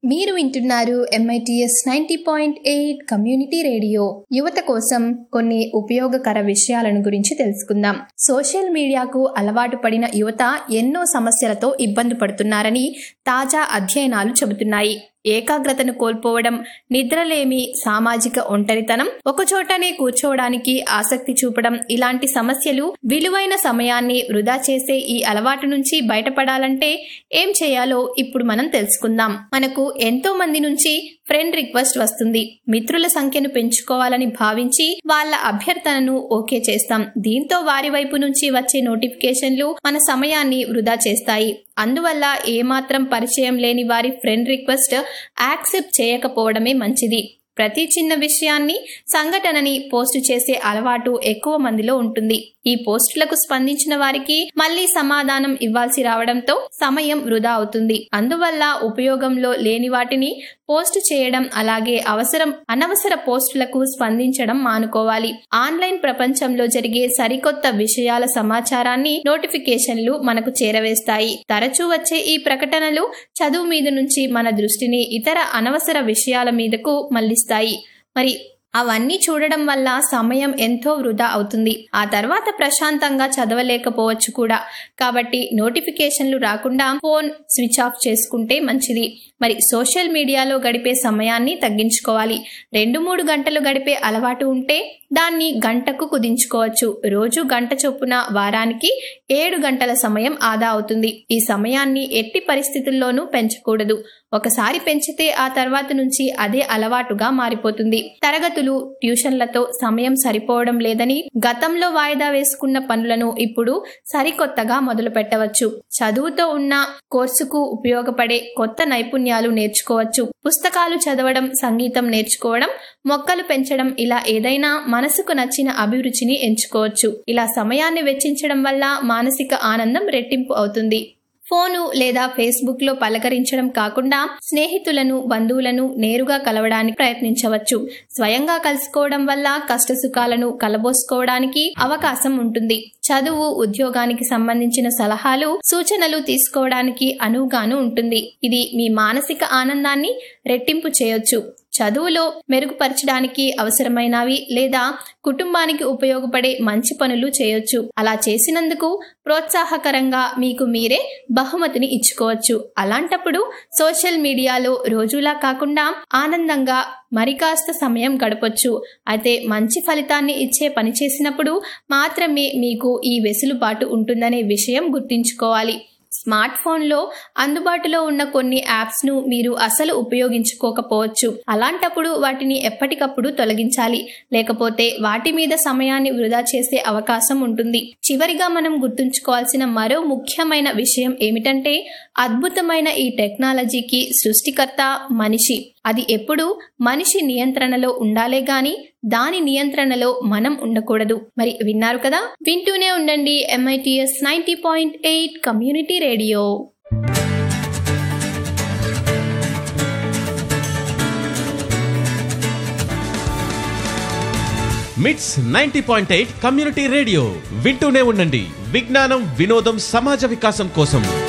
మీరు వింటున్నారు MITS ninety point eight community radio యువత కోసం కొన్ని ఉపయోగకర విషయాలను గురించి తెలుసుకుందాం సోషల్ మీడియాకు అలవాటు పడిన యువత ఎన్నో సమస్యలతో ఇబ్బంది పడుతున్నారని తాజా అధ్యయనాలు చెబుతున్నాయి ఏకాగ్రతను కోల్పోవడం నిద్రలేమి సామాజిక ఒంటరితనం ఒకచోటనే కూర్చోవడానికి ఆసక్తి చూపడం ఇలాంటి సమస్యలు విలువైన సమయాన్ని వృధా చేసే ఈ అలవాటు నుంచి బయటపడాలంటే ఏం చేయాలో ఇప్పుడు మనం తెలుసుకుందాం మనకు ఎంతో మంది నుంచి ఫ్రెండ్ రిక్వెస్ట్ వస్తుంది మిత్రుల సంఖ్యను పెంచుకోవాలని భావించి వాళ్ళ అభ్యర్థనను ఓకే చేస్తాం దీంతో వారి వైపు నుంచి వచ్చే నోటిఫికేషన్లు మన సమయాన్ని వృధా చేస్తాయి అందువల్ల ఏమాత్రం పరిచయం లేని వారి ఫ్రెండ్ రిక్వెస్ట్ యాక్సెప్ట్ చేయకపోవడమే మంచిది ప్రతి చిన్న విషయాన్ని సంఘటనని పోస్టు చేసే అలవాటు ఎక్కువ మందిలో ఉంటుంది ఈ పోస్టులకు స్పందించిన వారికి మళ్లీ సమాధానం ఇవ్వాల్సి రావడంతో సమయం వృధా అవుతుంది అందువల్ల ఉపయోగంలో లేని వాటిని పోస్ట్ చేయడం అలాగే అవసరం అనవసర పోస్టులకు స్పందించడం మానుకోవాలి ఆన్లైన్ ప్రపంచంలో జరిగే సరికొత్త విషయాల సమాచారాన్ని నోటిఫికేషన్లు మనకు చేరవేస్తాయి తరచూ వచ్చే ఈ ప్రకటనలు చదువు మీద నుంచి మన దృష్టిని ఇతర అనవసర విషయాల మీదకు మళ్లిస్తాయి మరి అవన్నీ చూడడం వల్ల సమయం ఎంతో వృధా అవుతుంది ఆ తర్వాత ప్రశాంతంగా చదవలేకపోవచ్చు కూడా కాబట్టి నోటిఫికేషన్లు రాకుండా ఫోన్ స్విచ్ ఆఫ్ చేసుకుంటే మంచిది మరి సోషల్ మీడియాలో గడిపే సమయాన్ని తగ్గించుకోవాలి రెండు మూడు గంటలు గడిపే అలవాటు ఉంటే దాన్ని గంటకు కుదించుకోవచ్చు రోజు గంట చొప్పున వారానికి ఏడు గంటల సమయం ఆదా అవుతుంది ఈ సమయాన్ని ఎట్టి పరిస్థితుల్లోనూ పెంచకూడదు ఒకసారి పెంచితే ఆ తర్వాత నుంచి అదే అలవాటుగా మారిపోతుంది తరగతులు ట్యూషన్లతో సమయం సరిపోవడం లేదని గతంలో వాయిదా వేసుకున్న పనులను ఇప్పుడు సరికొత్తగా మొదలు పెట్టవచ్చు చదువుతో ఉన్న కోర్సుకు ఉపయోగపడే కొత్త నైపుణ్యాలు నేర్చుకోవచ్చు పుస్తకాలు చదవడం సంగీతం నేర్చుకోవడం మొక్కలు పెంచడం ఇలా ఏదైనా మనసుకు నచ్చిన అభిరుచిని ఎంచుకోవచ్చు ఇలా సమయాన్ని వెచ్చించడం వల్ల మానసిక ఆనందం రెట్టింపు అవుతుంది ఫోను లేదా ఫేస్బుక్ లో పలకరించడం కాకుండా స్నేహితులను బంధువులను నేరుగా కలవడానికి ప్రయత్నించవచ్చు స్వయంగా కలుసుకోవడం వల్ల కష్టసుఖాలను కలబోసుకోవడానికి అవకాశం ఉంటుంది చదువు ఉద్యోగానికి సంబంధించిన సలహాలు సూచనలు తీసుకోవడానికి అనువుగాను ఉంటుంది ఇది మీ మానసిక ఆనందాన్ని రెట్టింపు చేయొచ్చు చదువులో మెరుగుపరచడానికి అవసరమైనవి లేదా కుటుంబానికి ఉపయోగపడే మంచి పనులు చేయొచ్చు అలా చేసినందుకు ప్రోత్సాహకరంగా మీకు మీరే బహుమతిని ఇచ్చుకోవచ్చు అలాంటప్పుడు సోషల్ మీడియాలో రోజులా కాకుండా ఆనందంగా మరి కాస్త సమయం గడపొచ్చు అయితే మంచి ఫలితాన్ని ఇచ్చే పని చేసినప్పుడు మాత్రమే మీకు ఈ వెసులుబాటు ఉంటుందనే విషయం గుర్తుంచుకోవాలి స్మార్ట్ ఫోన్లో అందుబాటులో ఉన్న కొన్ని యాప్స్ను మీరు అసలు ఉపయోగించుకోకపోవచ్చు అలాంటప్పుడు వాటిని ఎప్పటికప్పుడు తొలగించాలి లేకపోతే వాటి మీద సమయాన్ని వృధా చేసే అవకాశం ఉంటుంది చివరిగా మనం గుర్తుంచుకోవాల్సిన మరో ముఖ్యమైన విషయం ఏమిటంటే అద్భుతమైన ఈ టెక్నాలజీకి సృష్టికర్త మనిషి అది ఎప్పుడు మనిషి నియంత్రణలో ఉండాలే గాని దాని నియంత్రణలో మనం ఉండకూడదు మరి విన్నారు కదా వింటూనే ఉండండి MITS ninety point eight community radio MITS ninety point eight community radio వింటూనే ఉండండి విజ్ఞానం వినోదం సమాజ వికాసం కోసం